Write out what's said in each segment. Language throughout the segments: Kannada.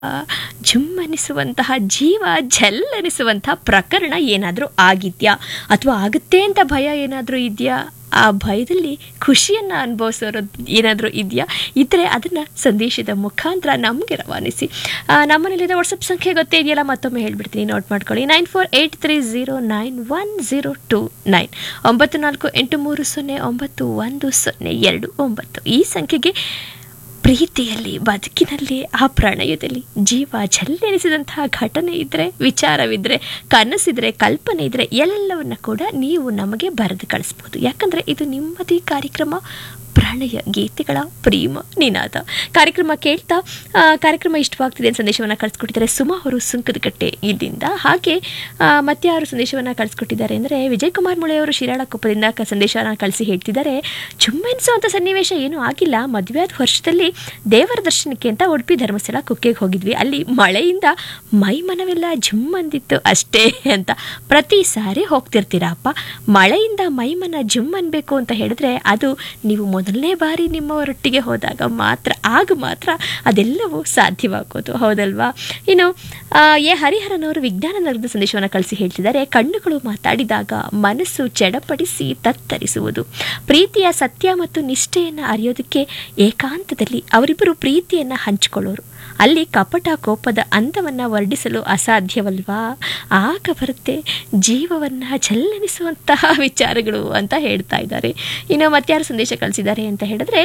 ಜುಮ್ಮನಿಸುವಂತಹ ಜೀವ ಝಲ್ಲನಿಸುವಂತಹ ಪ್ರಕರಣ ಏನಾದರೂ ಆಗಿದೆಯಾ ಅಥವಾ ಆಗುತ್ತೆ ಅಂತ ಭಯ ಏನಾದರೂ ಇದೆಯಾ ಆ ಭಯದಲ್ಲಿ ಖುಷಿಯನ್ನು ಅನುಭವಿಸೋರು ಏನಾದರೂ ಇದೆಯಾ ಇದ್ದರೆ ಅದನ್ನು ಸಂದೇಶದ ಮುಖಾಂತರ ನಮಗೆ ರವಾನಿಸಿ ಆ, ನಮ್ಮನೇಲಿದೆ ವಾಟ್ಸಪ್ ಸಂಖ್ಯೆ ಗೊತ್ತೇ ಇದೆಯಲ್ಲ ಮತ್ತೊಮ್ಮೆ ಹೇಳ್ಬಿಡ್ತೀನಿ ನೋಟ್ ಮಾಡ್ಕೊಳ್ಳಿ nine four eight three zero nine one zero two nine ಒಂಬತ್ತು ನಾಲ್ಕು ಎಂಟು ಮೂರು ಸೊನ್ನೆ ಒಂಬತ್ತು ಒಂದು ಸೊನ್ನೆ ಎರಡು ಒಂಬತ್ತು ಈ ಸಂಖ್ಯೆಗೆ ಪ್ರೀತಿಯಲ್ಲಿ ಬದುಕಿನಲ್ಲಿ ಆ ಪ್ರಣಯದಲ್ಲಿ ಜೀವ ಝಲ್ಲೆನಿಸಿದಂತಹ ಘಟನೆ ಇದ್ದರೆ ವಿಚಾರವಿದ್ದರೆ ಕನಸಿದ್ರೆ ಕಲ್ಪನೆ ಇದ್ದರೆ ಎಲ್ಲವನ್ನ ಕೂಡ ನೀವು ನಮಗೆ ಬರೆದು ಕಳಿಸ್ಬೋದು ಯಾಕಂದರೆ ಇದು ನಿಮ್ಮದೇ ಕಾರ್ಯಕ್ರಮ ಪ್ರಣಯ ಗೀತೆಗಳ ಪ್ರೇಮ ನಿನಾದ ಕಾರ್ಯಕ್ರಮ ಕೇಳ್ತಾ ಆ, ಕಾರ್ಯಕ್ರಮ ಇಷ್ಟವಾಗ್ತಿದೆ ಅಂತ ಸಂದೇಶವನ್ನು ಕಳಿಸ್ಕೊಟ್ಟಿದ್ದಾರೆ ಸುಮಾ ಅವರು ಸುಂಕದಕಟ್ಟೆ ಇಲ್ಲಿಂದ ಹಾಗೆ ಆ, ಮತ್ತೆ ಯಾರು ಸಂದೇಶವನ್ನು ಕಳಿಸ್ಕೊಟ್ಟಿದ್ದಾರೆ ಅಂದರೆ ವಿಜಯ್ ಕುಮಾರ್ ಮುಳೆ ಅವರು ಶಿರಾಳಕೊಪ್ಪದಿಂದ ಕ ಸಂದೇಶವನ್ನು ಕಳಿಸಿ ಹೇಳ್ತಿದ್ದಾರೆ ಚುಮ್ಮೆನಿಸುವಂಥ ಸನ್ನಿವೇಶ ಏನೂ ಆಗಿಲ್ಲ ಮದುವೆ ಆದ ವರ್ಷದಲ್ಲಿ ದೇವರ ದರ್ಶನಕ್ಕೆ ಅಂತ ಉಡುಪಿ ಧರ್ಮಸ್ಥಳ ಕುಕ್ಕೆಗೆ ಹೋಗಿದ್ವಿ ಅಲ್ಲಿ ಮಳೆಯಿಂದ ಮೈ ಮನವೆಲ್ಲ ಜುಮ್ ಅಂದಿತ್ತು ಅಷ್ಟೇ ಅಂತ ಪ್ರತಿ ಸಾರಿ ಹೋಗ್ತಿರ್ತೀರಪ್ಪ ಮಳೆಯಿಂದ ಮೈಮನ ಜುಮ್ ಅನ್ಬೇಕು ಅಂತ ಹೇಳಿದ್ರೆ ಅದು ನೀವು ಮೊದಲನೇ ಬಾರಿ ನಿಮ್ಮವರೊಟ್ಟಿಗೆ ಹೋದಾಗ ಮಾತ್ರ ಆಗ ಮಾತ್ರ ಅದೆಲ್ಲವೂ ಸಾಧ್ಯವಾಗೋದು ಹೌದಲ್ವಾ ಇನ್ನು ಆ, ಎ ಹರಿಹರನವರು ವಿಜ್ಞಾನ ನಗರದ ಸಂದೇಶವನ್ನು ಕಳಿಸಿ ಹೇಳ್ತಿದ್ದಾರೆ ಕಣ್ಣುಗಳು ಮಾತಾಡಿದಾಗ ಮನಸ್ಸು ಚಡಪಡಿಸಿ ತತ್ತರಿಸುವುದು ಪ್ರೀತಿಯ ಸತ್ಯ ಮತ್ತು ನಿಷ್ಠೆಯನ್ನು ಅರಿಯೋದಕ್ಕೆ ಏಕಾಂತದಲ್ಲಿ ಅವರಿಬ್ಬರು ಪ್ರೀತಿಯನ್ನು ಹಂಚಿಕೊಳ್ಳೋರು ಅಲ್ಲಿ ಕಪಟ ಕೋಪದ ಅಂದವನ್ನು ವರ್ಣಿಸಲು ಅಸಾಧ್ಯವಲ್ವಾ ಆಗ ಬರುತ್ತೆ ಜೀವವನ್ನು ಝಲ್ಲನಿಸುವಂತಹ ವಿಚಾರಗಳು ಅಂತ ಹೇಳ್ತಾ ಇದ್ದಾರೆ ಇನ್ನು ಮತ್ಯಾರು ಸಂದೇಶ ಕಳಿಸಿದ್ದಾರೆ ಅಂತ ಹೇಳಿದ್ರೆ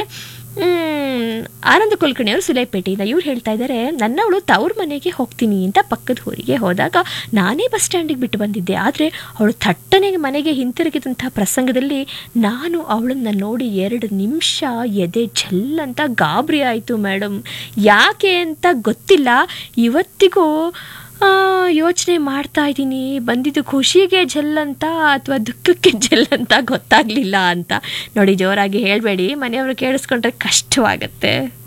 ಮ್, ಆನಂದ ಕುಲಕರ್ಣಿಯವರು ಸುಲೇಪೇಟೆಯಿಂದ ಇವ್ರು ಹೇಳ್ತಾ ಇದ್ದಾರೆ ನನ್ನವಳು ತವ್ರ ಮನೆಗೆ ಹೋಗ್ತೀನಿ ಅಂತ ಪಕ್ಕದ ಊರಿಗೆ ಹೋದಾಗ ನಾನೇ ಬಸ್ ಸ್ಟ್ಯಾಂಡಿಗೆ ಬಿಟ್ಟು ಬಂದಿದ್ದೆ ಆದರೆ ಅವಳು ಥಟ್ಟನೆ ಮನೆಗೆ ಹಿಂತಿರುಗಿದಂಥ ಪ್ರಸಂಗದಲ್ಲಿ ನಾನು ಅವಳನ್ನು ನೋಡಿ ಎರಡು ನಿಮಿಷ ಎದೆ ಝಲ್ಲಂತ ಗಾಬರಿ ಆಯಿತು ಮೇಡಮ್ ಯಾಕೆ ಅಂತ ಗೊತ್ತಿಲ್ಲ ಇವತ್ತಿಗೂ ಯೋಚನೆ ಮಾಡ್ತಾ ಇದ್ದೀನಿ ಬಂದಿದ್ದು ಖುಷಿಗೆ ಜಲ್ಲಂತ ಅಥವಾ ದುಃಖಕ್ಕೆ ಜಲ್ಲಂತ ಗೊತ್ತಾಗಲಿಲ್ಲ ಅಂತ ನೋಡಿ ಜೋರಾಗಿ ಹೇಳಬೇಡಿ ಮನೆಯವರು ಕೇಳಿಸ್ಕೊಂಡ್ರೆ ಕಷ್ಟವಾಗತ್ತೆ